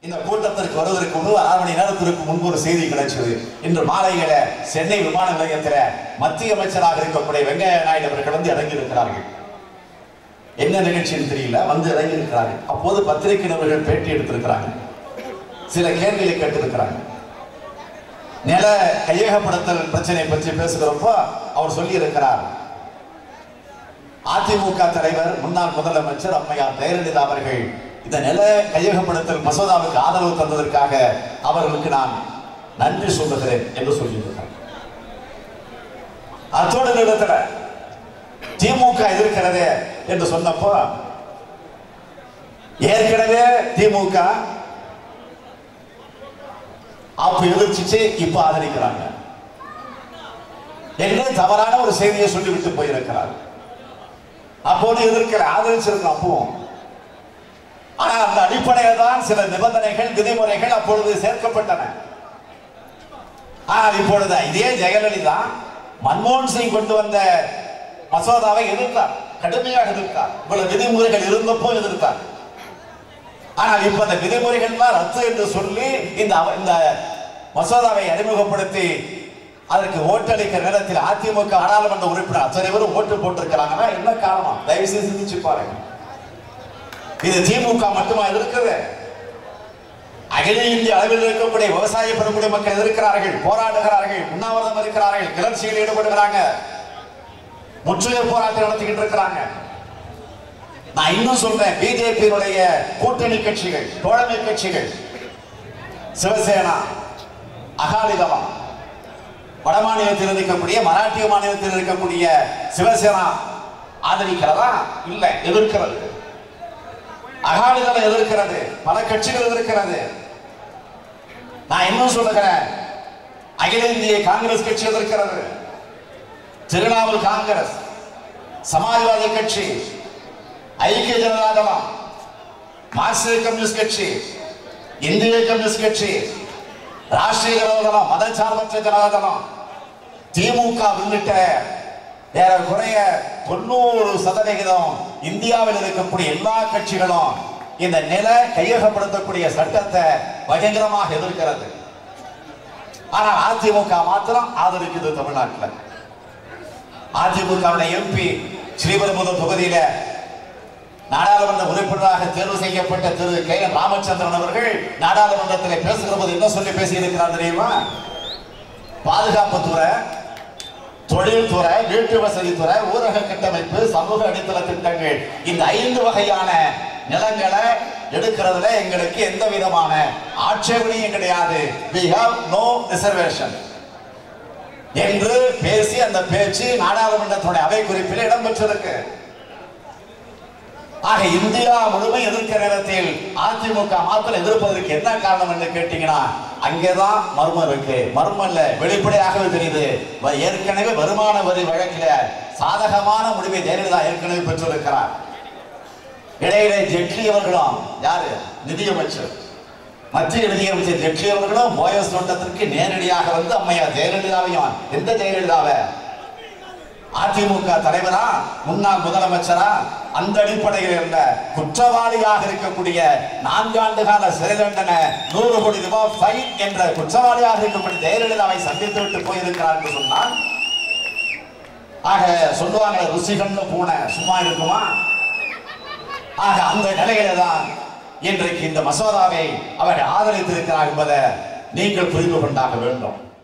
இந்த கூட்டத்திற்கு வருவதற்கு முன்பு அரை மணி நேரத்திற்கு முன்பு ஒரு செய்தி கிடைச்சது இன்று மாலையில சென்னை விமான நிலையத்தில் மத்திய அமைச்சராக இருக்கக்கூடிய வெங்கையா நாயுடு அவர்கள் வந்து இறங்கி இருக்கிறார்கள் என்ன நிகழ்ச்சின்னு தெரியல வந்து இறங்கி இருக்கிறார்கள் அப்போது பத்திரிகை நிருபர்கள் பேட்டி எடுத்திருக்கிறாங்க சில கேள்விகளை கேட்டிருக்கிறாங்க நில கையகப்படுத்தல் பிரச்சனை பற்றி பேசுகிறப்போ அவர் சொல்லி இருக்கிறார் அதிமுக தலைவர் முன்னாள் முதலமைச்சர் அம்மையார் ஜெயலலிதா அவர்கள் இந்த நில கையகப்படுத்தல் மசோதாவுக்கு ஆதரவு தந்ததற்காக அவர்களுக்கு நான் நன்றி சொல்லுகிறேன் என்று சொல்லியிருக்கிறார் அத்தோடு நிறுத்தல திமுக எதிர்க்கிறதே என்று சொன்னப்போ ஏற்கனவே திமுக அப்ப எதிர்ச்சிச்சு இப்ப ஆதரிக்கிறாங்க என்று தவறான ஒரு செய்தியை சொல்லிவிட்டு போயிருக்கிறார் அப்போது எதிர்க்கிற ஆதரிச்சிருக்கோம் அப்பவும் ஆனா அந்த அடிப்படையில் தான் சில நிபந்தனைகள் விதிமுறைகள் அப்பொழுது சேர்க்கப்பட்டன ஆனால் இப்பொழுது இதே ஜெயலலிதா மன்மோகன் சிங் கொண்டு வந்த மசோதாவை எதிர்த்தார் கடுமையாக எதிர்த்தார் இவ்வளவு விதிமுறைகள் இருந்தப்போ எதிர்த்தார் ஆனால் இப்ப அந்த விதிமுறைகள் தான் ரத்து என்று சொல்லி இந்த அவ- இந்த மசோதாவை அறிமுகப்படுத்தி அதற்கு ஓட்டளிக்கிற நேரத்தில் அதிமுக நாடாளுமன்ற உறுப்பினர் அத்தனை பேரும் ஓட்டு போட்டிருக்கிறாங்கன்னா என்ன காரணம் தயவு செய்து சிந்திச்சு பாருங்க இது திமுக மட்டுமா இருக்குது அகில இந்திய அளவில் இருக்கக்கூடிய விவசாய பெறக்கூடிய மக்கள் எதிர்க்கிறார்கள் போராடுகிறார்கள் உண்ணாவிரதம் இருக்கிறார்கள் கிளர்ச்சியில் ஈடுபடுகிறாங்க முற்றுகை போராட்டம் நடத்திக்கிட்டு இருக்கிறாங்க நான் இன்னும் சொல்றேன் பிஜேபியினுடைய கூட்டணி கட்சிகள் தோழமை கட்சிகள் சிவசேனா அகாலிதளம் வட மாநிலத்தில் இருக்கக்கூடிய மராட்டிய மாநிலத்தில் இருக்கக்கூடிய சிவசேனா ஆதரிக்கிறதா இல்லை எதிர்க்கிறது அகாலிதளம் எதிர்க்கிறது பல கட்சிகள் எதிர்க்கிறது நான் இன்னும் சொல்லுகிறேன் அகில இந்திய காங்கிரஸ் கட்சி எதிர்க்கிறது திரிணாமுல் காங்கிரஸ் சமாஜ்வாதி கட்சி ஐக்கிய ஜனதா தளம் மார்க்சிய கம்யூனிஸ்ட் கட்சி இந்திய கம்யூனிஸ்ட் கட்சி ராஷ்டிரிய ஜனதா தளம் மதச்சார்பற்ற ஜனதா தளம் திமுக உள்ளிட்ட ஏறக்குறைய தொண்ணூறு சதவிகிதம் இந்தியாவில் இருக்கக்கூடிய எல்லா கட்சிகளும் இந்த நில கையகப்படுத்தக்கூடிய சட்டத்தை பயங்கரமாக எதிர்க்கிறது ஆனால் அதிமுக மாத்திரம் ஆதரிக்குது தமிழ்நாட்டில் அதிமுகவுடைய எம்பி ஸ்ரீபெரும்புதூர் தொகுதியில நாடாளுமன்ற உறுப்பினராக தேர்வு செய்யப்பட்ட திரு கே என் ராமச்சந்திரன் அவர்கள் நாடாளுமன்றத்தில் பேசுகிற போது என்ன சொல்லி பேசியிருக்கிறார் தெரியுமா பாதுகாப்புத்துறை தொழில்துறை வீட்டு வசதித்துறை ஊரக கட்டமைப்பு சமூக அடித்தள திட்டங்கள் இந்த ஐந்து வகையான நிலங்களை எடுக்கிறதுல எங்களுக்கு எந்த விதமான ஆட்சேபனையும் கிடையாது we have no reservation என்று பேசி அந்த பேச்சு நாடாளுமன்றத்துடைய அவை குறிப்பில் இடம்பெற்றிருக்கு ஆக இந்தியா முழுமை எதிர்க்கிற நேரத்தில் அதிமுக மாத்திரம் எதிர்ப்பதற்கு என்ன காரணம் என்று கேட்டீங்கன்னா அங்கேதான் மர்மம் இருக்கு மர்மம் இல்ல வெளிப்படையாகவே தெரியுது வ- ஏற்கனவே வருமான வரி வழக்கில சாதகமான முடிவை ஜெயலலிதா ஏற்கனவே பெற்றிருக்கிறார் இடையிலே ஜெட்லி அவர்களும் யாரு நிதியமைச்சர் மத்திய நிதியமைச்சர் ஜெட்லி அவர்களும் போயஸ் தோட்டத்திற்கு நேரடியாக வந்து அம்மையார் ஜெயலலிதாவையும் எந்த ஜெயலலிதாவை அதிமுக தலைவரா முன்னாள் முதலமைச்சரா அந்த அடிப்படையில் இருந்த குற்றவாளியாக இருக்கக்கூடிய நான்காண்டு கால சிறை தண்டனை நூறு கோடி ரூபாய் ஃபைன் என்ற குற்றவாளியாக இருக்கக்கூடிய ஜெயலலிதாவை சந்தித்து விட்டு போயிருக்கிறார் என்று சொன்னால் ஆக சொல்லுவாங்க ருசிகள்னு பூனை சும்மா இருக்குமா ஆக அந்த நிலையில தான் இன்றைக்கு இந்த மசோதாவை அவர் ஆதரித்திருக்கிறார் என்பதை நீங்கள் புரிந்து கொண்டாக வேண்டும்